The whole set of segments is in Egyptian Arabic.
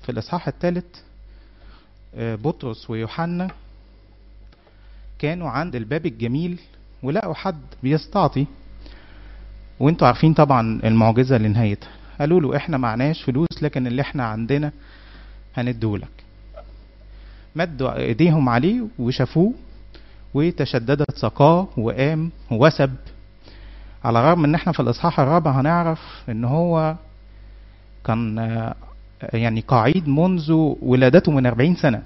في الإصحاح الثالث بطرس ويوحنا كانوا عند الباب الجميل ولقوا حد بيستعطي وانتوا عارفين طبعا المعجزة لنهايتها قالوا له احنا معناش فلوس لكن اللي احنا عندنا هنديهولك مدوا ايديهم عليه وشافوه وتشددت ساقاه وقام وسب على الرغم ان احنا في الاصحاح الرابع هنعرف ان هو كان يعني قعيد منذ ولادته من 40 سنة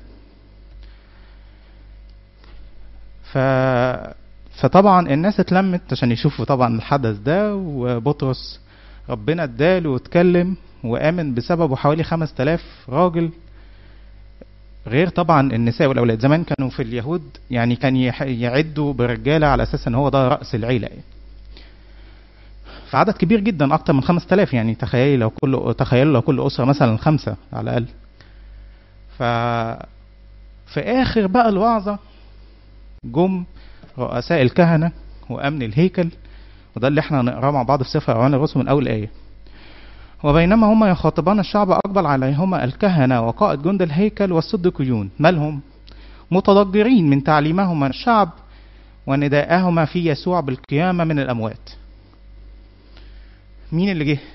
ف فطبعا الناس اتلمت عشان يشوفوا طبعا الحدث ده وبطرس ربنا اداله واتكلم وآمن بسببه حوالي 5000 راجل غير طبعا النساء والأولاد زمان كانوا في اليهود يعني كان يعدوا برجالة على أساس ان هو ده رأس العيلة يعني. فعدد كبير جدا اكتر من 5000 يعني تخيلي لو كل تخيلوا لو كل اسره مثلا خمسه على الاقل ف في اخر بقى الوعظه جم رؤساء الكهنه وامن الهيكل وده اللي احنا هنقراه مع بعض في سفر اعوان الرسل من اول ايه وبينما هما يخاطبان الشعب اقبل عليهما الكهنه وقائد جند الهيكل والصديقيون مالهم متضجرين من تعليمهما الشعب ونداءهما في يسوع بالقيامه من الاموات مين اللي جه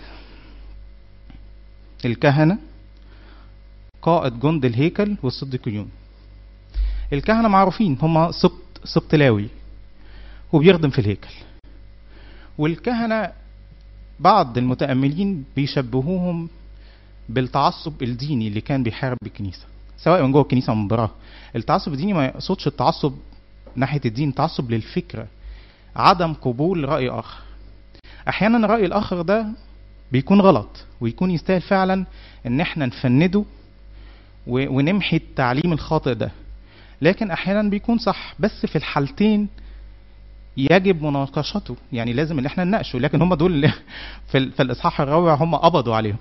الكهنة قائد جند الهيكل والصديقيون الكهنة معروفين هم سبط سبط لاوي وبيخدم في الهيكل والكهنة بعض المتأملين بيشبهوهم بالتعصب الديني اللي كان بيحارب الكنيسة سواء من جوه الكنيسة أو من براها التعصب الديني ما يقصدش التعصب ناحية الدين تعصب للفكرة عدم قبول رأي آخر احيانا الراي الاخر ده بيكون غلط ويكون يستاهل فعلا ان احنا نفنده ونمحي التعليم الخاطئ ده لكن احيانا بيكون صح بس في الحالتين يجب مناقشته يعني لازم ان احنا نناقشه لكن هم دول اللي في, في الاصحاح الرابع هم قبضوا عليهم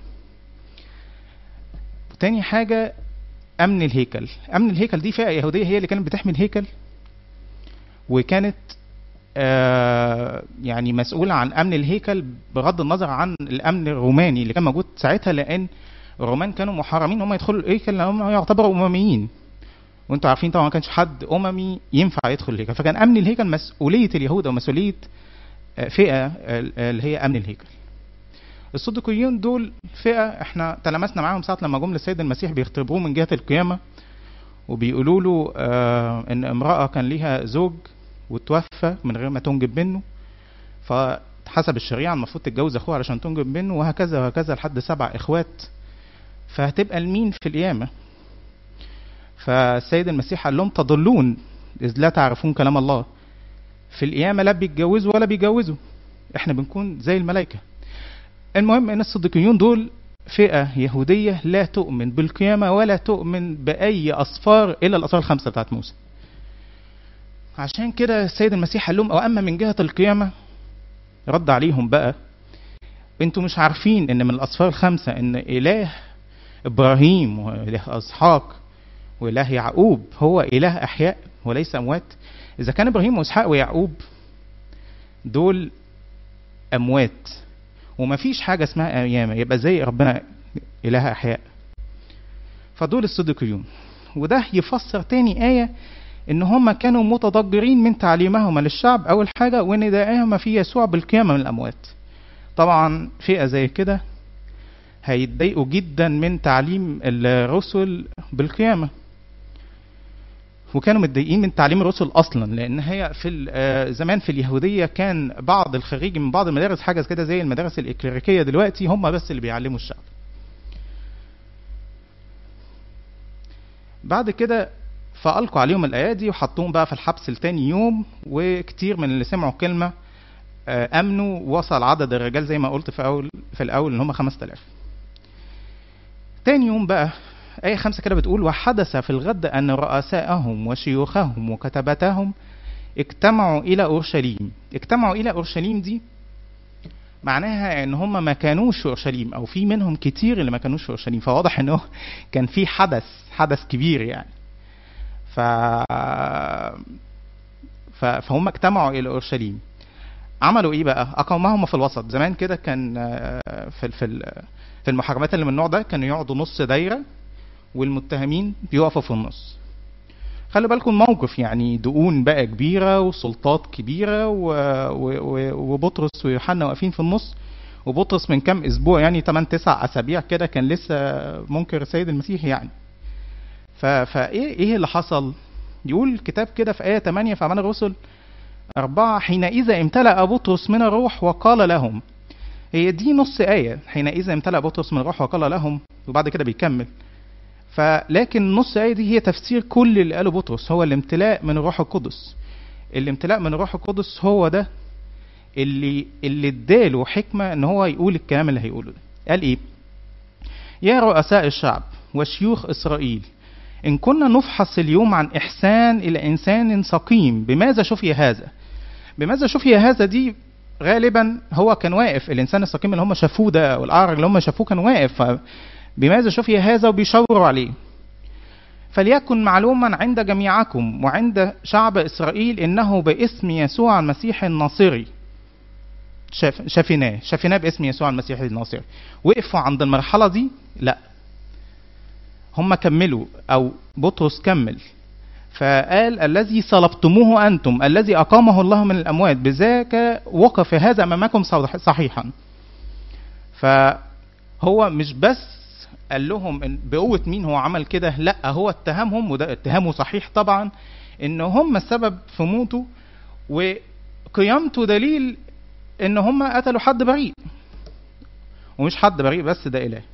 تاني حاجة أمن الهيكل أمن الهيكل دي فئة يهودية هي اللي كانت بتحمي الهيكل وكانت آه يعني مسؤولة عن أمن الهيكل بغض النظر عن الأمن الروماني اللي كان موجود ساعتها لأن الرومان كانوا محرمين هم يدخلوا الهيكل لأنهم يعتبروا أمميين وانتوا عارفين طبعا ما كانش حد أممي ينفع يدخل الهيكل فكان أمن الهيكل مسؤولية اليهود أو مسؤولية فئة اللي هي أمن الهيكل الصديقيون دول فئة احنا تلمسنا معاهم ساعة لما جم للسيد المسيح بيختبروه من جهة القيامة وبيقولوا له آه ان امرأة كان ليها زوج وتوفى من غير ما تنجب منه فحسب الشريعة المفروض تتجوز أخوها علشان تنجب منه وهكذا وهكذا لحد سبع إخوات فهتبقى لمين في القيامة فالسيد المسيح قال لهم تضلون إذ لا تعرفون كلام الله في القيامة لا بيتجوزوا ولا بيجوزوا احنا بنكون زي الملائكة المهم ان الصديقيون دول فئة يهودية لا تؤمن بالقيامة ولا تؤمن بأي أصفار إلا الأصفار الخمسة بتاعت موسى عشان كده السيد المسيح قال لهم واما من جهه القيامه رد عليهم بقى انتوا مش عارفين ان من الاصفار الخمسه ان اله ابراهيم واله اسحاق واله يعقوب هو اله احياء وليس اموات اذا كان ابراهيم واسحاق ويعقوب دول اموات ومفيش حاجه اسمها قيامه يبقى زي ربنا اله احياء فدول الصديقيون وده يفسر تاني ايه ان هم كانوا متضجرين من تعليمهما للشعب اول حاجه وندائهما في يسوع بالقيامه من الاموات طبعا فئه زي كده هيتضايقوا جدا من تعليم الرسل بالقيامه وكانوا متضايقين من تعليم الرسل اصلا لان هي في زمان في اليهوديه كان بعض الخريج من بعض المدارس حاجه كده زي المدارس الاكليريكيه دلوقتي هم بس اللي بيعلموا الشعب بعد كده فألقوا عليهم الأيادي وحطوهم بقى في الحبس لتاني يوم وكتير من اللي سمعوا كلمة أمنوا وصل عدد الرجال زي ما قلت في أول في الأول إن هم 5000 تاني يوم بقى آية خمسة كده بتقول وحدث في الغد أن رؤساءهم وشيوخهم وكتبتهم اجتمعوا إلى أورشليم اجتمعوا إلى أورشليم دي معناها ان هم ما كانوش في اورشليم او في منهم كتير اللي ما كانوش في اورشليم فواضح انه كان في حدث حدث كبير يعني ف... ف... فهم اجتمعوا الى اورشليم عملوا ايه بقى اقامهم في الوسط زمان كده كان في في في المحاكمات اللي من النوع ده كانوا يقعدوا نص دايره والمتهمين بيقفوا في النص خلي بالكم موقف يعني دقون بقى كبيرة وسلطات كبيرة و... و... و... وبطرس ويوحنا واقفين في النص وبطرس من كام اسبوع يعني 8 9 اسابيع كده كان لسه منكر السيد المسيح يعني ف... فايه ايه اللي حصل يقول الكتاب كده في آية 8 في أعمال الرسل أربعة حينئذ امتلأ بطرس من الروح وقال لهم هي دي نص آية حينئذ امتلأ بطرس من الروح وقال لهم وبعد كده بيكمل فلكن نص آية دي هي تفسير كل اللي قاله بطرس هو الامتلاء من الروح القدس الامتلاء من الروح القدس هو ده اللي اللي اداله حكمة ان هو يقول الكلام اللي هيقوله ده قال ايه يا رؤساء الشعب وشيوخ اسرائيل إن كنا نفحص اليوم عن إحسان إلى إنسان سقيم بماذا شفي هذا بماذا شفي هذا دي غالبا هو كان واقف الإنسان السقيم اللي هم شافوه ده والأعرج اللي هم شافوه كان واقف بماذا شفي هذا وبيشاوروا عليه فليكن معلوما عند جميعكم وعند شعب إسرائيل إنه باسم يسوع المسيح الناصري شاف شافيناه شافيناه باسم يسوع المسيح الناصري وقفوا عند المرحلة دي لا هم كملوا او بطرس كمل فقال الذي صلبتموه انتم الذي اقامه الله من الاموات بذاك وقف هذا امامكم صحيحا فهو مش بس قال لهم إن بقوة مين هو عمل كده لا هو اتهمهم وده اتهامه صحيح طبعا ان هم السبب في موته وقيامته دليل ان هم قتلوا حد بريء ومش حد بريء بس ده اله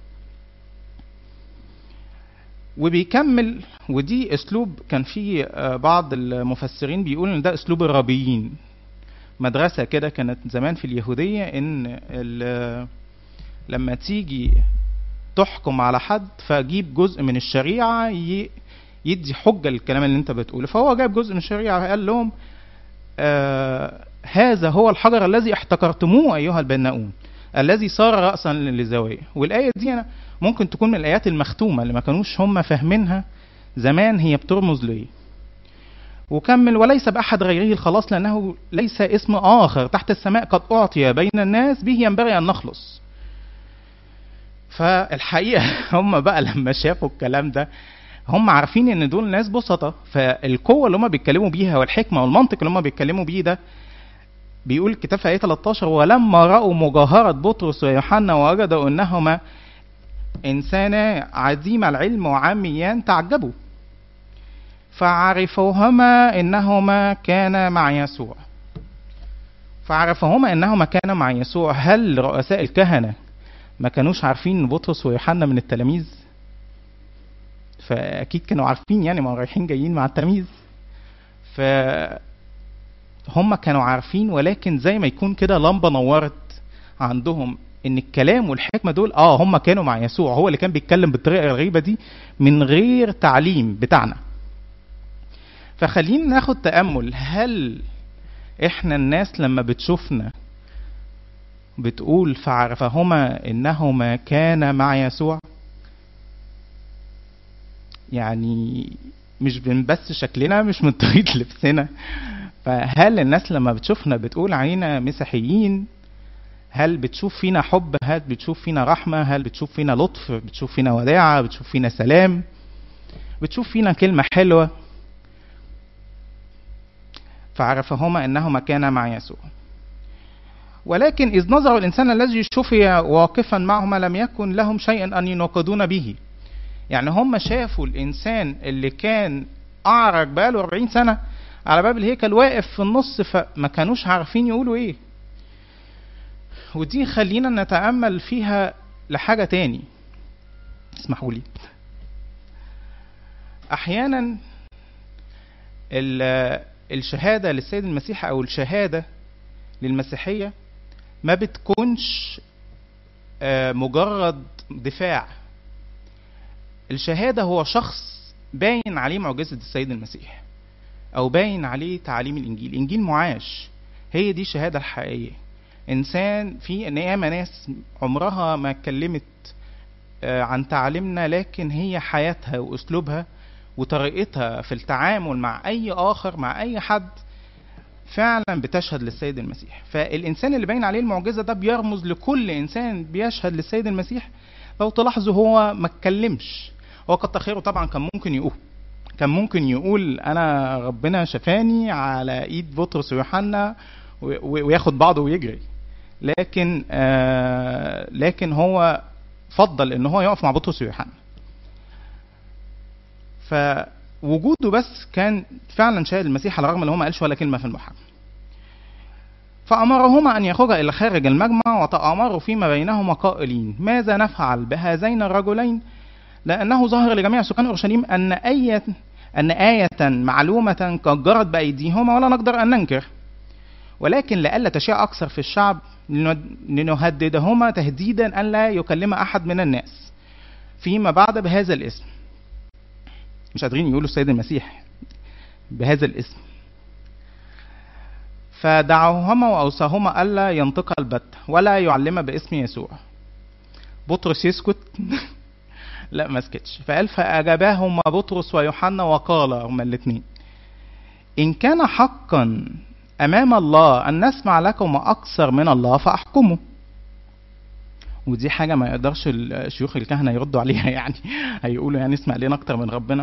وبيكمل ودي اسلوب كان في بعض المفسرين بيقولوا ان ده اسلوب الرابيين مدرسة كده كانت زمان في اليهودية ان لما تيجي تحكم على حد فجيب جزء من الشريعة يدي حجة للكلام اللي انت بتقوله فهو جاب جزء من الشريعة قال لهم آه هذا هو الحجر الذي احتكرتموه ايها البناؤون الذي صار رأسا للزوايا والآية دي أنا ممكن تكون من الآيات المختومة اللي ما كانوش هم فاهمينها زمان هي بترمز ليه وكمل وليس بأحد غيره الخلاص لأنه ليس اسم آخر تحت السماء قد أعطي بين الناس به ينبغي أن نخلص فالحقيقة هم بقى لما شافوا الكلام ده هم عارفين ان دول ناس بسطة فالقوة اللي هم بيتكلموا بيها والحكمة والمنطق اللي هم بيتكلموا بيه ده بيقول الكتاب في آية 13 ولما رأوا مجاهرة بطرس ويوحنا ووجدوا أنهما إنسانا عديم العلم وعاميان تعجبوا فعرفوهما إنهما كانا مع يسوع فعرفهما إنهما كانا مع يسوع هل رؤساء الكهنة ما كانوش عارفين إن بطرس ويوحنا من التلاميذ فأكيد كانوا عارفين يعني ما رايحين جايين مع التلاميذ ف هم كانوا عارفين ولكن زي ما يكون كده لمبه نورت عندهم ان الكلام والحكمه دول اه هم كانوا مع يسوع هو اللي كان بيتكلم بالطريقه الغريبه دي من غير تعليم بتاعنا فخلينا ناخد تامل هل احنا الناس لما بتشوفنا بتقول فعرفهما انهما كان مع يسوع يعني مش من بس شكلنا مش من طريقه لبسنا فهل الناس لما بتشوفنا بتقول علينا مسيحيين هل بتشوف فينا حب هل بتشوف فينا رحمة هل بتشوف فينا لطف بتشوف فينا وداعة بتشوف فينا سلام بتشوف فينا كلمة حلوة فعرفهما أنهما كانا مع يسوع ولكن إذ نظروا الإنسان الذي شفي واقفا معهما لم يكن لهم شيء أن يناقضون به يعني هم شافوا الإنسان اللي كان أعرج بقاله 40 سنة على باب الهيكل واقف في النص فما كانوش عارفين يقولوا ايه ودي خلينا نتأمل فيها لحاجة تاني اسمحوا لي أحيانا الشهادة للسيد المسيح أو الشهادة للمسيحية ما بتكونش مجرد دفاع الشهادة هو شخص باين عليه معجزة السيد المسيح او باين عليه تعاليم الانجيل انجيل معاش هي دي الشهاده الحقيقيه انسان في ان ياما ناس عمرها ما اتكلمت عن تعاليمنا لكن هي حياتها واسلوبها وطريقتها في التعامل مع اي اخر مع اي حد فعلا بتشهد للسيد المسيح فالانسان اللي باين عليه المعجزه ده بيرمز لكل انسان بيشهد للسيد المسيح لو تلاحظوا هو ما اتكلمش هو كتر خيره طبعا كان ممكن يقول كان ممكن يقول انا ربنا شفاني على ايد بطرس ويوحنا و- و- وياخد بعضه ويجري لكن آه لكن هو فضل ان هو يقف مع بطرس ويوحنا فوجوده بس كان فعلا شاهد المسيح على الرغم ان هو ما قالش ولا كلمه في المحاكمه فأمرهما أن يخرجا إلى خارج المجمع وتآمروا فيما بينهما قائلين ماذا نفعل بهذين الرجلين لأنه ظهر لجميع سكان أورشليم أن آية أن آية معلومة قد جرت بأيديهما ولا نقدر أن ننكر ولكن لئلا تشيع أكثر في الشعب لن- لنهددهما تهديدا أن لا يكلم أحد من الناس فيما بعد بهذا الاسم مش قادرين يقولوا السيد المسيح بهذا الاسم فدعوهما وأوصاهما ألا ينطق البتة ولا يعلم باسم يسوع بطرس يسكت لا ما سكتش فقال فأجاباهما بطرس ويوحنا وقال هما الاثنين إن كان حقا أمام الله أن نسمع لكم أكثر من الله فأحكموا ودي حاجة ما يقدرش الشيوخ الكهنة يردوا عليها يعني هيقولوا يعني اسمع لنا أكتر من ربنا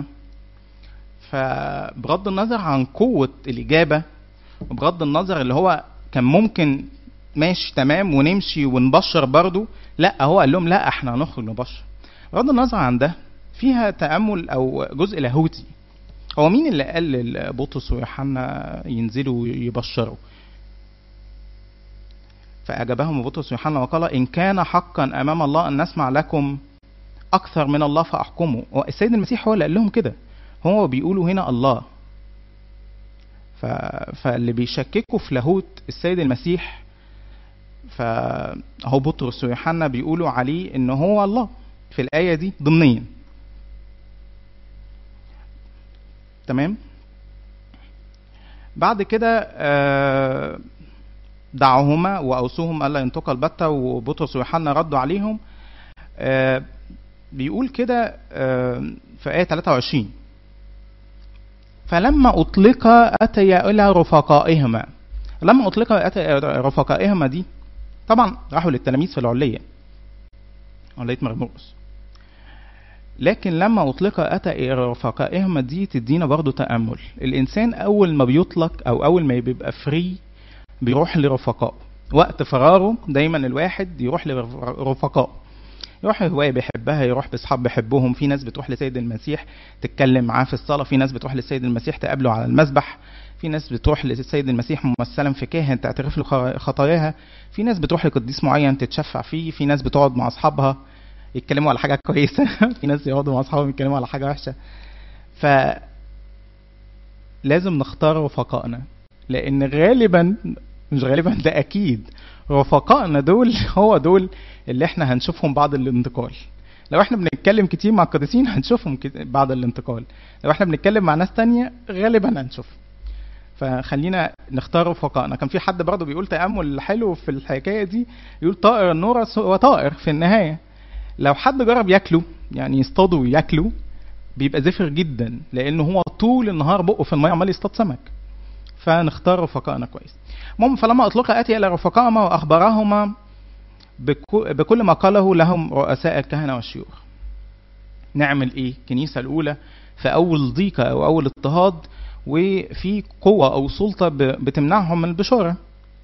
فبغض النظر عن قوة الإجابة وبغض النظر اللي هو كان ممكن ماشي تمام ونمشي ونبشر برضه لا هو قال لهم لا احنا هنخرج نبشر بغض النظر عن ده فيها تأمل أو جزء لاهوتي هو مين اللي قال لبطرس ويوحنا ينزلوا يبشروا فأجابهم بطرس ويوحنا وقال إن كان حقا أمام الله أن نسمع لكم أكثر من الله فأحكموا هو السيد المسيح هو اللي قال لهم كده هو بيقولوا هنا الله ف... فاللي بيشككوا في لاهوت السيد المسيح فهو بطرس ويوحنا بيقولوا عليه ان هو الله في الآية دي ضمنيا تمام بعد كده آه، دعوهما وأوصوهم ألا ينطقا البتة وبطرس ويوحنا ردوا عليهم آه، بيقول كده آه، في آية 23 فلما أطلق أتيا إلى رفقائهما لما أطلق أتيا إلى رفقائهما دي طبعا راحوا للتلاميذ في العلية علية مرموس لكن لما أطلق أتى إلى رفقائهما دي تدينا برضو تأمل الإنسان أول ما بيطلق أو أول ما بيبقى فري بيروح لرفقائه وقت فراغه دايما الواحد يروح لرفقائه يروح هواية بيحبها يروح بأصحاب بيحبهم في ناس بتروح لسيد المسيح تتكلم معاه في الصلاة في ناس بتروح للسيد المسيح تقابله على المسبح في ناس بتروح للسيد المسيح ممثلا في كاهن تعترف له خطاياها في ناس بتروح لقديس معين تتشفع فيه في ناس بتقعد مع أصحابها يتكلموا على حاجة كويسة في ناس يقعدوا مع أصحابهم يتكلموا على حاجة وحشة ف لازم نختار رفقائنا لأن غالبا مش غالبا ده أكيد رفقائنا دول هو دول اللي احنا هنشوفهم بعد الانتقال لو احنا بنتكلم كتير مع القديسين هنشوفهم بعد الانتقال لو احنا بنتكلم مع ناس تانية غالبا هنشوفهم فخلينا نختار رفقائنا كان في حد برضه بيقول تأمل حلو في الحكاية دي يقول طائر النورس هو طائر في النهاية لو حد جرب ياكله يعني يصطاده وياكله بيبقى زفر جدا لانه هو طول النهار بقه في الميه عمال يصطاد سمك فنختار رفقائنا كويس المهم فلما اطلق اتي الى رفقائهما واخبرهما بكل ما قاله لهم رؤساء الكهنه والشيوخ نعمل ايه الكنيسه الاولى في اول ضيقه او اول اضطهاد وفي قوه او سلطه بتمنعهم من البشاره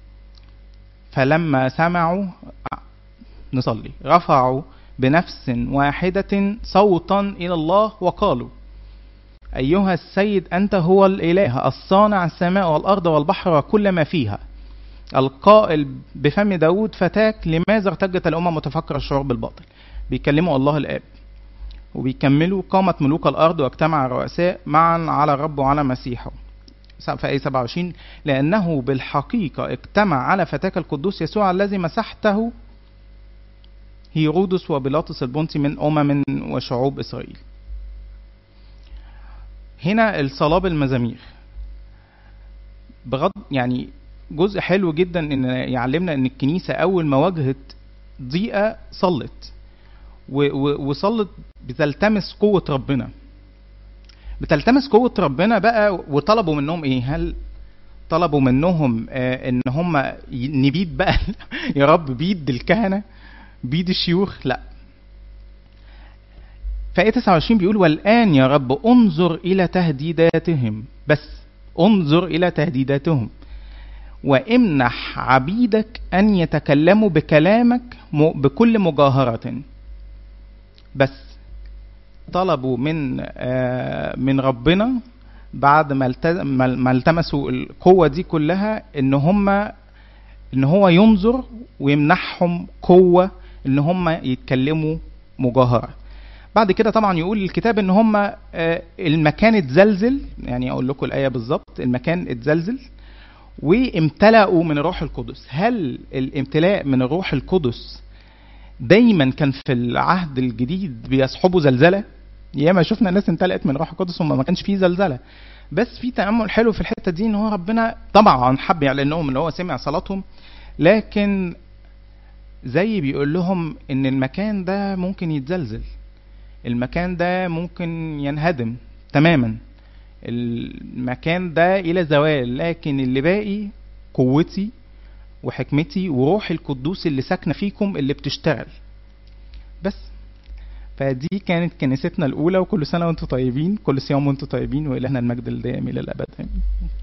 فلما سمعوا نصلي رفعوا بنفس واحدة صوتا إلى الله وقالوا أيها السيد أنت هو الإله الصانع السماء والأرض والبحر وكل ما فيها القائل بفم داود فتاك لماذا ارتجت الأمم وتفكر الشعوب بالباطل بيكلموا الله الآب وبيكملوا قامت ملوك الأرض واجتمع الرؤساء معا على الرب وعلى مسيحه في آية 27 لأنه بالحقيقة اجتمع على فتاك القدوس يسوع الذي مسحته هيرودس وبيلاطس البنطي من أمم وشعوب إسرائيل هنا الصلاة بالمزامير بغض يعني جزء حلو جدا ان يعلمنا ان الكنيسة اول ما واجهت ضيقة صلت وصلت بتلتمس قوة ربنا بتلتمس قوة ربنا بقى وطلبوا منهم ايه هل طلبوا منهم آه ان هم نبيد بقى يا رب بيد الكهنه بيد الشيوخ لا فآية 29 بيقول والآن يا رب انظر إلى تهديداتهم بس انظر إلى تهديداتهم وامنح عبيدك أن يتكلموا بكلامك م- بكل مجاهرة بس طلبوا من آه، من ربنا بعد ما الت- ما ما التمسوا القوة دي كلها ان هم ان هو ينظر ويمنحهم قوة ان هم يتكلموا مجاهرة بعد كده طبعا يقول الكتاب ان هم آه، المكان اتزلزل يعني اقول لكم الايه بالظبط المكان اتزلزل وامتلأوا من الروح القدس هل الامتلاء من الروح القدس دايما كان في العهد الجديد بيصحبه زلزله ياما شفنا ناس امتلأت من الروح القدس وما ما كانش فيه زلزله بس في تأمل حلو في الحته دي ان هو ربنا طبعا حب يعلنهم ان هو سمع صلاتهم لكن زي بيقول لهم ان المكان ده ممكن يتزلزل المكان ده ممكن ينهدم تماما المكان ده الى زوال لكن اللي باقي قوتي وحكمتي وروحي القدوس اللي ساكنه فيكم اللي بتشتغل بس فدي كانت كنيستنا الاولى وكل سنه وانتم طيبين كل صيام وانتم طيبين والهنا المجد الدائم الى الابد آمين.